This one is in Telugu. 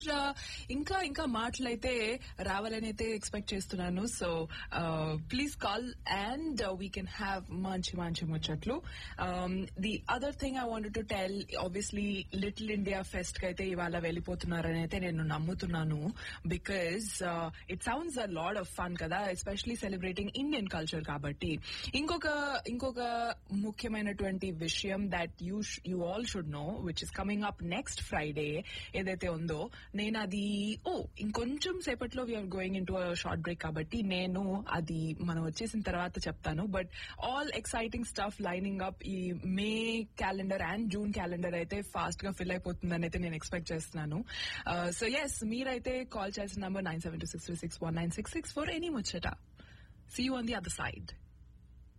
ఇంకా ఇంకా మాటలైతే రావాలని అయితే ఎక్స్పెక్ట్ చేస్తున్నాను so please call and we can have మంచి మంచి ముచ్చట్లు the other thing I want to tell obviously little India fest కి అయితే ఇవాళ వెళ్ళిపోతున్నారని అయితే నేను నమ్ముతున్నాను because it sounds a lot of fun కదా ఎస్పెషలీ సెలబ్రేటింగ్ ఇండియన్ కల్చర్ కాబట్టి ఇంకొక ఇంకొక ముఖ్యమైనటువంటి విషయం that you you all should know which is coming up next Friday ఏదైతే ఉందో నేను అది ఓ ఇంకొంచెం సేపట్లో we are going in into short break కాబట్టి నేను అది మనం వచ్చేసిన తర్వాత చెప్తాను but all exciting stuff lining up ఈ May calendar and June calendar అయితే ఫాస్ట్ గా ఫిల్ అయిపోతుందని అయితే నేను ఎక్స్పెక్ట్ చేస్తున్నాను సో ఎస్ మీరైతే కాల్ చేసిన number nine seven two six three six one nine six six four any ముచ్చట see you on the other side